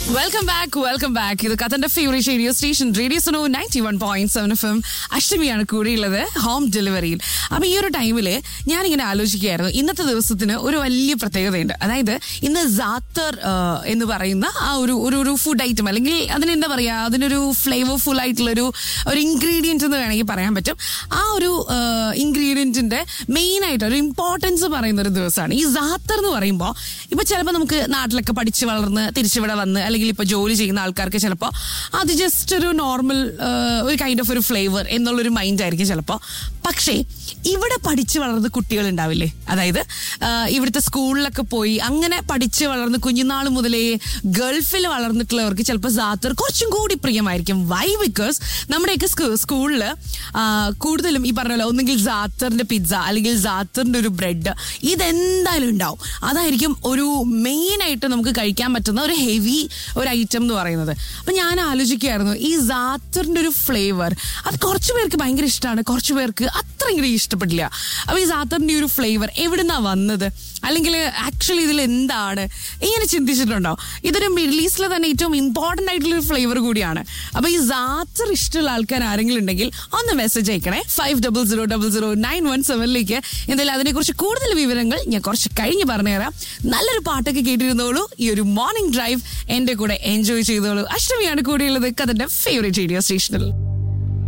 welcome back welcome back ഇത് കഥന്റെ favourite radio station radio സോണോ ninety one point seven F M അഷ്ടമിയാണ് കൂടിയുള്ളത് ഹോം ഡെലിവറിയിൽ അപ്പൊ ഈ ഒരു ടൈമില് ഞാനിങ്ങനെ ആലോചിക്കുകയായിരുന്നു ഇന്നത്തെ ദിവസത്തിന് ഒരു വലിയ പ്രത്യേകതയുണ്ട് അതായത് ഇന്ന് ജാത്തർ ആ, എന്ന് പറയുന്ന ആ ഒരു ഒരു ഒരു ഫുഡ് ഐറ്റം അല്ലെങ്കിൽ അതിന് എന്താ പറയാ അതിനൊരു ഫ്ലേവർഫുൾ ആയിട്ടുള്ള ഒരു ഒരു ഇൻഗ്രീഡിയൻറ്റ് എന്ന് വേണമെങ്കിൽ പറയാൻ പറ്റും ആ ഒരു ഇൻഗ്രീഡിയൻറ്റിന്റെ മെയിൻ ആയിട്ട് ഒരു ഇമ്പോർട്ടൻസ് പറയുന്ന ഒരു ദിവസമാണ് ഈ ജാത്തർ എന്ന് പറയുമ്പോൾ ഇപ്പൊ ചിലപ്പോൾ നമുക്ക് നാട്ടിലൊക്കെ പഠിച്ച് വളർന്ന് തിരിച്ചിവിടെ വന്ന് അല്ലെങ്കിൽ ഇപ്പൊ ജോലി ചെയ്യുന്ന ആൾക്കാർക്ക് ചിലപ്പോൾ അത് ജസ്റ്റ് ഒരു നോർമൽ ഒരു കൈൻഡ് ഓഫ് ഒരു ഫ്ലേവർ എന്നുള്ളൊരു മൈൻഡ് ആയിരിക്കും ചിലപ്പോൾ പക്ഷേ ഇവിടെ പഠിച്ച് വളർന്ന കുട്ടികൾ ഉണ്ടാവില്ലേ അതായത് ആ, ഇവിടുത്തെ സ്കൂളിലൊക്കെ പോയി അങ്ങനെ പഠിച്ച് വളർന്ന് കുഞ്ഞുനാൾ മുതലേ ഗൾഫിൽ വളർന്നിട്ടുള്ളവർക്ക് ചിലപ്പോൾ ജാത്തർ കുറച്ചും കൂടി പ്രിയമായിരിക്കും വൈ ബിക്കോസ് നമ്മുടെയൊക്കെ സ്കൂളിൽ കൂടുതലും ഈ പറഞ്ഞ പോലെ ഒന്നുകിൽ ജാത്തറിന്റെ പിസ്സ അല്ലെങ്കിൽ ജാത്തറിന്റെ ഒരു ബ്രെഡ് ഇതെന്തായാലും ഉണ്ടാവും അതായിരിക്കും ഒരു മെയിൻ ആയിട്ട് നമുക്ക് കഴിക്കാൻ പറ്റുന്ന ഒരു ഹെവി ഒരു ഐറ്റം എന്ന് പറയുന്നത് അപ്പൊ ഞാൻ ആലോചിക്കുകയായിരുന്നു ഈ ജാത്തറിന്റെ ഒരു ഫ്ലേവർ അത് കുറച്ച് പേർക്ക് ഭയങ്കര ഇഷ്ടമാണ് കുറച്ച് പേർക്ക് അത്ര ഇങ്ങനെ ഇഷ്ടപ്പെട്ടില്ല അപ്പൊ ഈ ജാത്തറിന്റെ ഒരു ഫ്ലേവർ എവിടുന്നാ വന്നത് അല്ലെങ്കിൽ ആക്ച്വലി ഇതിൽ എന്താണ് ഇങ്ങനെ ചിന്തിച്ചിട്ടുണ്ടോ ഇതൊരു മിഡിൽ ഈസ്റ്റിലെ തന്നെ ഏറ്റവും ഇമ്പോർട്ടന്റ് ആയിട്ടുള്ള ഒരു ഫ്ലേവർ കൂടിയാണ് അപ്പൊ ഈ ജാത്തർ ഇഷ്ടമുള്ള ആൾക്കാർ ആരെങ്കിലും ഉണ്ടെങ്കിൽ ഒന്ന് മെസ്സേജ് അയക്കണേ five double zero double zero nine one സെവനിലേക്ക് എന്തായാലും അതിനെക്കുറിച്ച് കൂടുതൽ വിവരങ്ങൾ ഞാൻ കുറച്ച് കഴിഞ്ഞ് പറഞ്ഞുതരാം നല്ലൊരു പാട്ടൊക്കെ കേട്ടിരുന്നോളൂ ഈ ഒരു മോർണിംഗ് ഡ്രൈവ് എന്റെ കൂടെ എൻജോയ് ചെയ്തോളൂ അഷ്ടമിയാണ് കൂടെയുള്ളത് കഥന്റെ ഫേവറേറ്റ് റേഡിയോ സ്റ്റേഷനിൽ